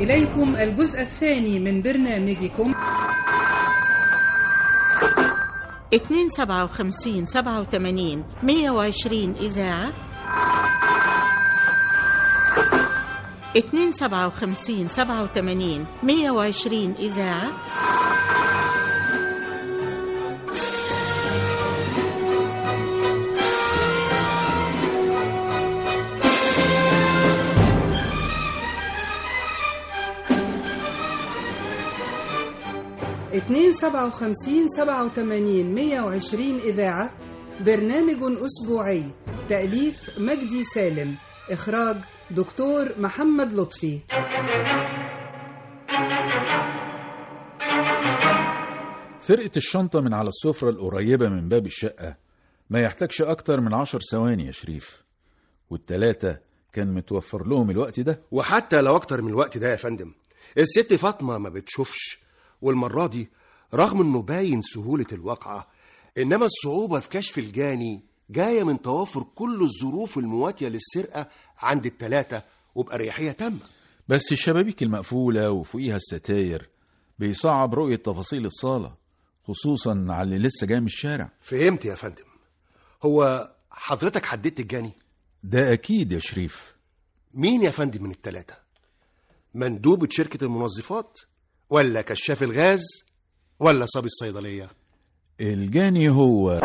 إليكم الجزء الثاني من برنامجكم 257 87 120 إذاعة 257 87 120 إذاعة اتنين سبعة وخمسين سبعة وتمانين مية وعشرين إذاعة برنامج أسبوعي تأليف مجدي سالم إخراج دكتور محمد لطفي سرقة الشنطة من على السفرة القريبة من باب الشقة ما يحتاجش أكتر من عشر ثواني يا شريف والتلاتة كان متوفر لهم الوقت ده وحتى لو اكتر من الوقت ده يا فندم الست فاطمه ما بتشوفش والمره دي رغم انه باين سهوله الواقعه انما الصعوبه في كشف الجاني جايه من توافر كل الظروف المواتيه للسرقه عند التلاته وباريحيه تامه بس الشبابيك المقفولة وفوقيها الستاير بيصعب رؤية تفاصيل الصالة خصوصا على اللي لسه جاي من الشارع فهمت يا فندم هو حضرتك حددت الجاني ده أكيد يا شريف مين يا فندم من التلاته مندوبة شركة المنظفات ولا كشاف الغاز ولا صبي الصيدلية الجاني هو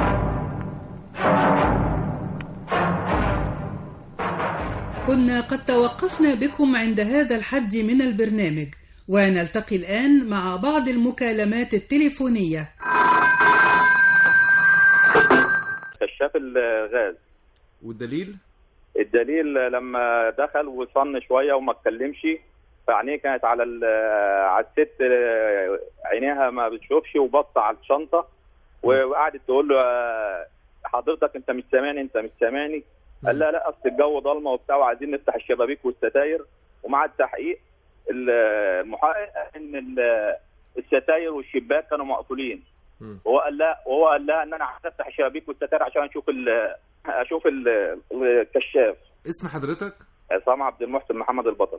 كنا قد توقفنا بكم عند هذا الحد من البرنامج ونلتقي الآن مع بعض المكالمات التليفونية كشاف الغاز والدليل الدليل لما دخل وصن شويه وما اتكلمش فعينيه كانت على ال- على الست عينيها ما بتشوفش وبص على الشنطه وقعدت تقول له آه، حضرتك انت مش سامعني انت مش سامعني قال لا لا اصل الجو ضلمه وبتاع وعايزين نفتح الشبابيك والستاير ومع التحقيق ال- المحقق ان ال- الستاير والشباك كانوا مقفولين وهو قال لا وهو قال لا ان انا عايز افتح الشبابيك والستاير عشان اشوف ال- اشوف ال- الكشاف اسم حضرتك عصام عبد المحسن محمد البطل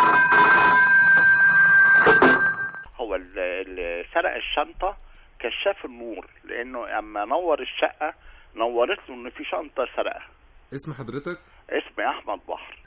هو اللي سرق الشنطة كشاف النور لأنه أما نور الشقة نورت له إن في شنطة سرقها اسم حضرتك اسمي أحمد بحر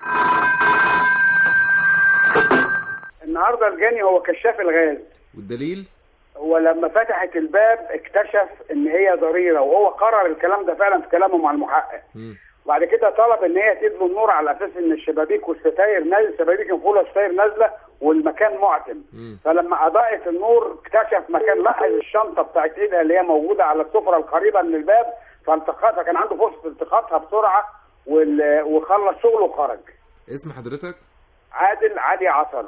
النهارده الجاني هو كشاف الغاز والدليل هو لما فتحت الباب اكتشف ان هي ضريره وهو قرر الكلام ده فعلا في كلامه مع المحقق مم. بعد كده طلب ان هي تدلو النور على اساس ان الشبابيك والستاير نازل الشبابيك مقفوله والستاير نازله والمكان معتم مم. فلما اضاءت النور اكتشف مكان لاحظ الشنطه بتاعت ايدها اللي هي موجوده على السفره القريبه من الباب فالتقطها كان عنده فرصه التقاطها بسرعه وال- وخلص شغله وخرج اسم حضرتك عادل علي عصر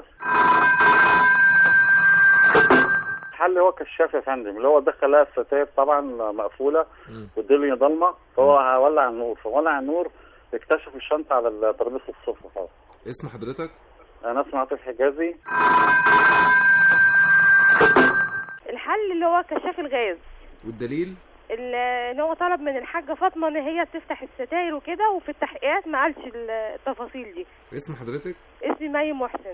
الحل هو كشاف يا فندم اللي هو دخل لها الستاير طبعا مقفوله مم. والدنيا ضلمه فهو ولع النور فولع النور اكتشف الشنطه على ترابيزه السفره خلاص اسم حضرتك انا اسمي عاطف حجازي الحل اللي هو كشاف الغاز والدليل ال- ان هو طلب من الحاجه فاطمه ان هي تفتح الستاير وكده وفي التحقيقات ما قالش ال- التفاصيل دي اسم حضرتك اسمي مي محسن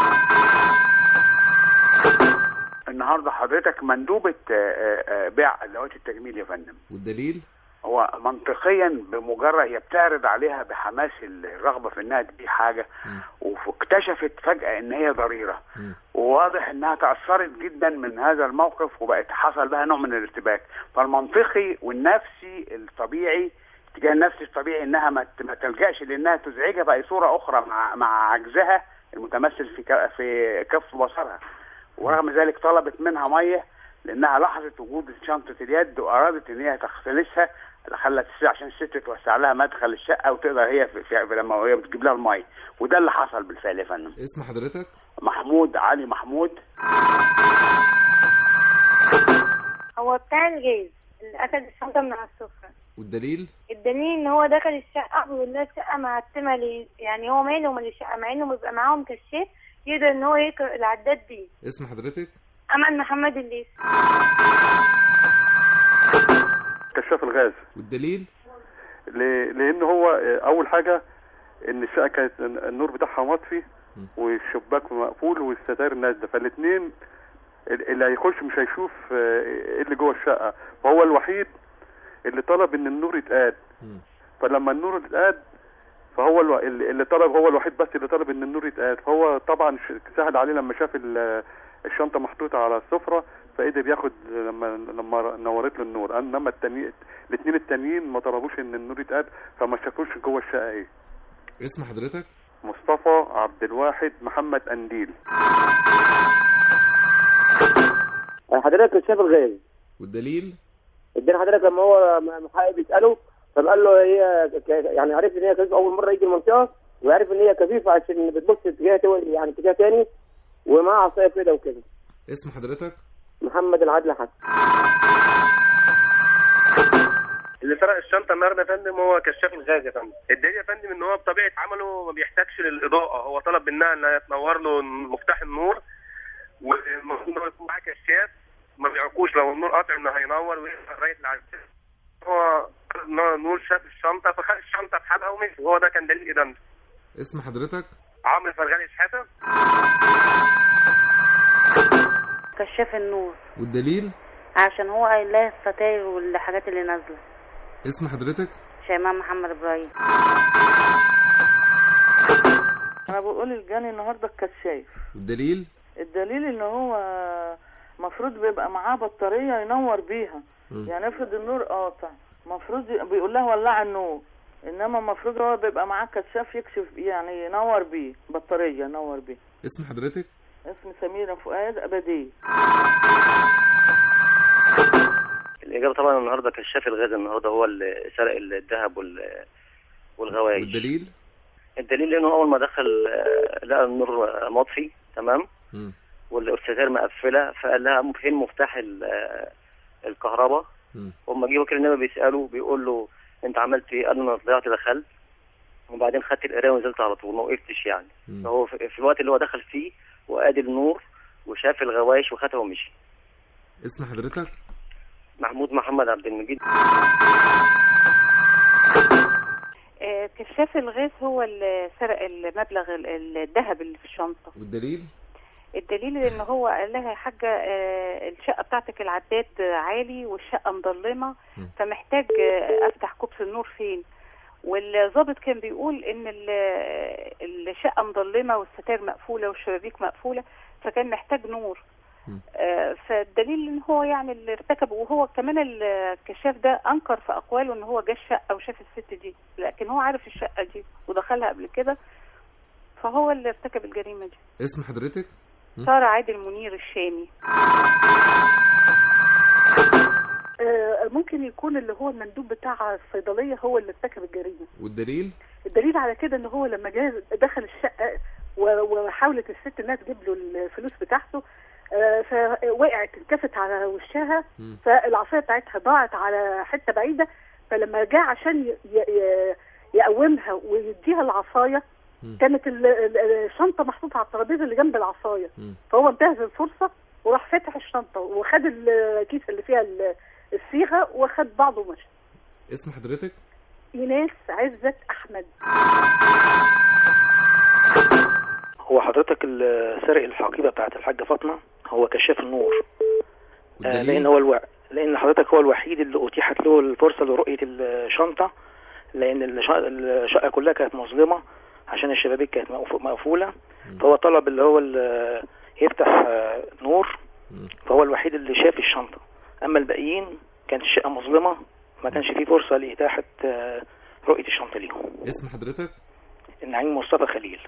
النهارده حضرتك مندوبة آه، آه، بيع ادوات التجميل يا فندم والدليل هو منطقيا بمجرد هي بتعرض عليها بحماس الرغبه في انها تبيع حاجه مم. واكتشفت فجاه ان هي ضريره مم. وواضح انها تاثرت جدا من هذا الموقف وبقت حصل لها نوع من الارتباك فالمنطقي والنفسي الطبيعي تجاه النفسي الطبيعي انها ما ت- ما تلجاش لانها تزعجها باي صوره اخرى مع مع عجزها المتمثل في ك- في كف بصرها ورغم ذلك طلبت منها ميه لانها لاحظت وجود شنطه اليد وارادت ان هي تغسلسها خلت الست عشان الست توسع لها مدخل الشقه وتقدر هي في في لما هي بتجيب لها الميه وده اللي حصل بالفعل يا فندم اسم حضرتك محمود علي محمود هو بتاع الجاز اللي اخد الشنطه من على السفره والدليل الدليل ان هو دخل الشقه بيقول لها الشقه معتمه ليه يعني هو ماله ومال الشقه مع انه بيبقى معاهم كشاف يقدر ان هو يقرا العداد بيه اسم حضرتك امل محمد الليث كشاف الغاز والدليل ل- لان هو آه، اول حاجه ان الشقه كانت النور بتاعها مطفي والشباك مقفول والستاير نازله فالاثنين اللي هيخش مش هيشوف آه، ايه اللي جوه الشقه فهو الوحيد اللي طلب ان النور يتقاد فلما النور اتقاد فهو الو... اللي اللي طلب هو الوحيد بس اللي طلب ان النور يتقاد فهو طبعا ش- سهل عليه لما شاف ال- الشنطه محطوطه على السفره فقدر ياخد لما لما نورت له النور انما التاني الاثنين التانيين ما طلبوش ان النور يتقاد فما شافوش جوه الشقه ايه اسم حضرتك مصطفى عبد الواحد محمد قنديل حضرتك كشاف الغاز والدليل ادينا حضرتك لما هو محقق بيساله فقال له هي ك- يعني عرف ان هي كفيفه اول مره يجي المنطقه وعرف ان هي كفيفه عشان بتبص اتجاه تو- يعني اتجاه تاني ومعاها عصايه كده وكده اسم حضرتك محمد العدل حسن اللي سرق الشنطه النهارده يا فندم هو كشاف الغاز يا فندم الدليل يا فندم ان هو بطبيعه عمله ما بيحتاجش للاضاءه هو طلب منها انها تنور له مفتاح النور والمفروض ان هو يكون معاه كشاف ما بيعرفوش لو النور قاطع انه هينور ويقطع لغايه العداد هو طلب ان هو النور شاف الشنطه فخد الشنطه بحالها ومشي وهو ده كان دليل ادانته اسم حضرتك عمرو فرغالي شحاته كشاف النور والدليل عشان هو قايل لها الستاير والحاجات اللي نازله اسم حضرتك شيماء محمد ابراهيم انا بقول الجاني النهارده الكشاف والدليل الدليل ان هو مفروض بيبقى معاه بطاريه ينور بيها مم. يعني افرض النور قاطع مفروض ي- بيقول لها ولع النور انما المفروض هو بيبقى معاه كشاف يكشف يعني ينور بيه بطاريه ينور بيه اسم حضرتك اسمي سميره فؤاد ابديه الإجابة طبعا النهاردة كشاف الغاز النهاردة هو اللي سرق الذهب وال والغوايش والدليل الدليل إنه أول ما دخل آه، لقى النور آه، مطفي تمام مم. والستاير مقفلة فقال لها فين مفتاح ال- آه، الكهرباء مم. وأما جه وكيل النيابة بيسأله بيقول له أنت عملت إيه؟ قال له أنا طلعت دخلت وبعدين خدت القراية ونزلت على طول ما وقفتش يعني مم. فهو في في الوقت اللي هو دخل فيه وقاد النور وشاف الغوايش وخدها ومشي اسم حضرتك محمود محمد عبد المجيد آه، كشاف الغاز هو اللي سرق المبلغ ال- الذهب اللي في الشنطة والدليل الدليل ان هو قال لها يا حاجة آه، الشقة بتاعتك العداد عالي والشقة مظلمة فمحتاج آه، افتح كوبس النور فين والضابط كان بيقول ان ال- الشقة مظلمة والستائر مقفولة والشبابيك مقفولة فكان محتاج نور آه، فالدليل ان هو يعني اللي ارتكب وهو كمان الكشاف ده انكر في اقواله ان هو جه الشقه وشاف الست دي لكن هو عارف الشقه دي ودخلها قبل كده فهو اللي ارتكب الجريمه دي اسم حضرتك ساره عادل منير الشامي آه، ممكن يكون اللي هو المندوب بتاع الصيدليه هو اللي ارتكب الجريمه والدليل الدليل على كده ان هو لما جه دخل الشقه و- وحاولت الست انها تجيب له الفلوس بتاعته آه، فوقعت انكفت على وشها فالعصايه بتاعتها ضاعت على حته بعيده فلما جه عشان ي- ي- يقومها ويديها العصايه كانت ال- ال- الشنطه محطوطه على الترابيزه اللي جنب العصايه فهو انتهز الفرصه وراح فتح الشنطه وخد الكيس اللي فيها ال- الصيغه وخد بعضه ومشى اسم حضرتك ايناس عزت احمد هو حضرتك ال- سارق الحقيبه بتاعت الحاجه فاطمه هو كشاف النور آه والدليل؟ لان هو الو... لان حضرتك هو الوحيد اللي اتيحت له الفرصه لرؤيه الشنطه لان الش- الشقه كلها كانت مظلمه عشان الشبابيك كانت مقف- مقفوله فهو طلب اللي هو ال- يفتح آه، نور فهو الوحيد اللي شاف الشنطه اما الباقيين كانت الشقه مظلمه ما كانش فيه فرصه لاتاحه آه، رؤيه الشنطه ليهم اسم حضرتك النعيم مصطفى خليل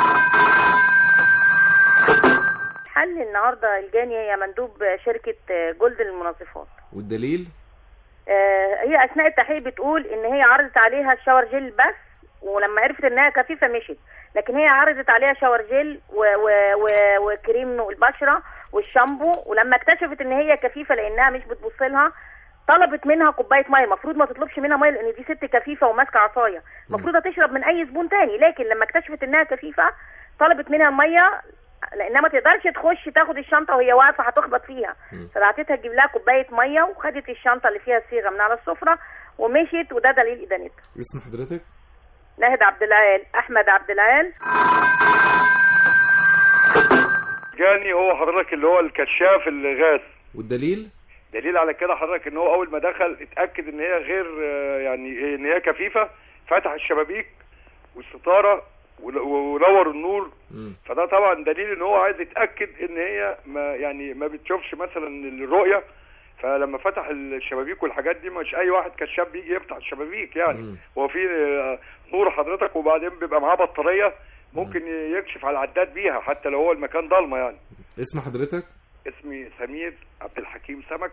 حل النهارده الجاني هي مندوب شركه جولد للمنظفات والدليل آه، هي اثناء التحقيق بتقول ان هي عرضت عليها الشاور جيل بس ولما عرفت انها كفيفه مشت لكن هي عرضت عليها شاور جيل و و و وكريم البشره والشامبو ولما اكتشفت ان هي كفيفه لانها مش بتبص لها طلبت منها كوبايه ميه المفروض ما تطلبش منها ميه لان دي ست كفيفه وماسكه عصايه المفروض هتشرب من اي زبون تاني لكن لما اكتشفت انها كفيفه طلبت منها الميه لانها ما تقدرش تخش تاخد الشنطه وهي واقفه هتخبط فيها فبعتتها تجيب لها كوبايه ميه وخدت الشنطه اللي فيها الصيغه من على السفره ومشيت وده دليل ادانتها اسم حضرتك ناهد عبد العال احمد عبد العال جاني هو حضرتك اللي هو الكشاف الغاز والدليل دليل على كده حضرتك ان هو اول ما دخل اتاكد ان هي غير آه، يعني ان هي كفيفه فتح الشبابيك والستاره ول- ونور النور فده طبعا دليل ان هو عايز يتاكد ان هي ما يعني ما بتشوفش مثلا الرؤيه فلما فتح الشبابيك والحاجات دي مش اي واحد كشاف بيجي يفتح الشبابيك يعني هو في آه، نور حضرتك وبعدين بيبقى معاه بطاريه ممكن يكشف على العداد بيها حتى لو هو المكان ضلمه يعني اسم حضرتك اسمي سمير عبد الحكيم سمك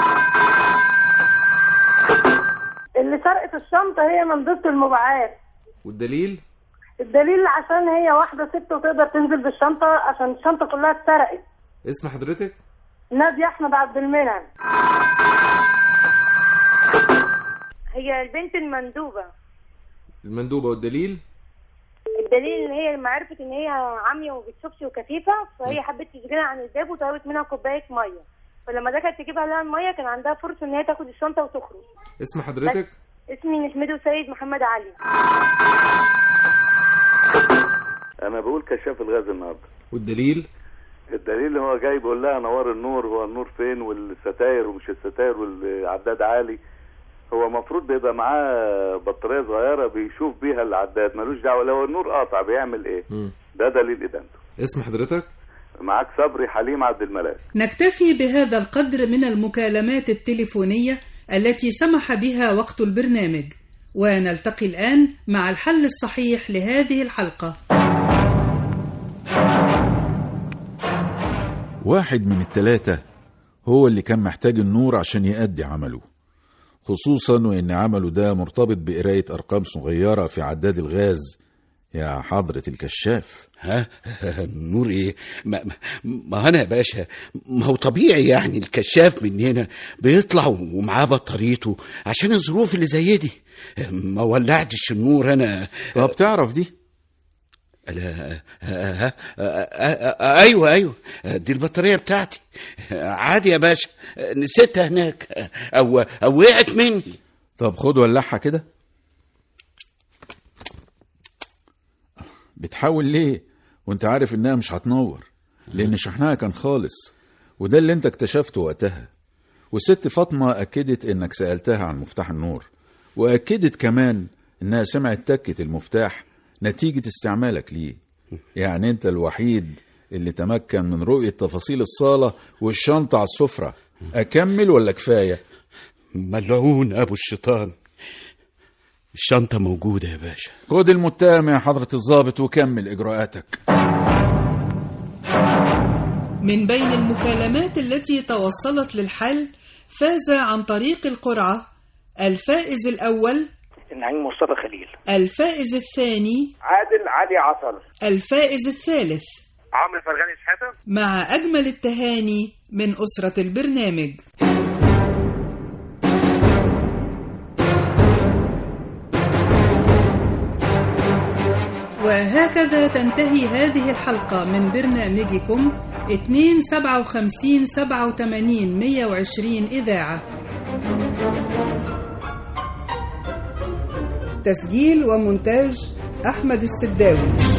اللي سرقت الشنطة هي مندوبة المبيعات والدليل الدليل عشان هي واحدة ست وتقدر تنزل بالشنطة عشان الشنطة كلها اتسرقت اسم حضرتك نادية أحمد عبد المنعم هي البنت المندوبه المندوبة والدليل الدليل ان هي لما عرفت ان هي عمية وبتشوفش وكفيفة فهي حبت تشغلها عن الباب وطلبت منها كوباية مية فلما دخلت تجيبها لها المية كان عندها فرصة ان هي تاخد الشنطة وتخرج اسم حضرتك اسمي نسمته سيد محمد علي انا بقول كشاف الغاز النهارده والدليل الدليل اللي هو جاي بيقول لها نوار النور هو النور فين والستاير ومش الستاير والعداد عالي هو المفروض بيبقى معاه بطاريه صغيره بيشوف بيها العداد ملوش دعوه لو النور قاطع بيعمل ايه ده دليل ادانته اسم حضرتك معاك صبري حليم عبد الملاك نكتفي بهذا القدر من المكالمات التليفونية التي سمح بها وقت البرنامج ونلتقي الآن مع الحل الصحيح لهذه الحلقة واحد من التلاتة هو اللي كان محتاج النور عشان يأدي عمله خصوصا وإن عمله ده مرتبط بقراية أرقام صغيرة في عداد الغاز يا حضرة الكشاف ها نور ايه ما, ما- ما انا يا باشا ما هو طبيعي يعني الكشاف مننا بيطلع ومعاه بطاريته عشان الظروف اللي زي دي ما ولعتش النور انا طب تعرف دي لا ها ها ايوه ايوه دي البطاريه بتاعتي عادي يا باشا نسيتها هناك او او وقعت مني طب خد ولعها كده بتحاول ليه وانت عارف انها مش هتنور لان شحنها كان خالص وده اللي انت اكتشفته وقتها والست فاطمة اكدت انك سألتها عن مفتاح النور واكدت كمان انها سمعت تكة المفتاح نتيجة استعمالك ليه يعني انت الوحيد اللي تمكن من رؤية تفاصيل الصالة والشنطة على السفرة اكمل ولا كفاية ملعون ابو الشيطان الشنطه موجوده يا باشا خد المتهم يا حضرة الضابط وكمل اجراءاتك من بين المكالمات التي توصلت للحل فاز عن طريق القرعة الفائز الأول النعيم مصطفى خليل الفائز الثاني عادل علي عصر الفائز الثالث عمرو فرغاني شحاته مع أجمل التهاني من أسرة البرنامج وهكذا تنتهي هذه الحلقة من برنامجكم 257 87 120 إذاعة تسجيل ومونتاج أحمد السداوي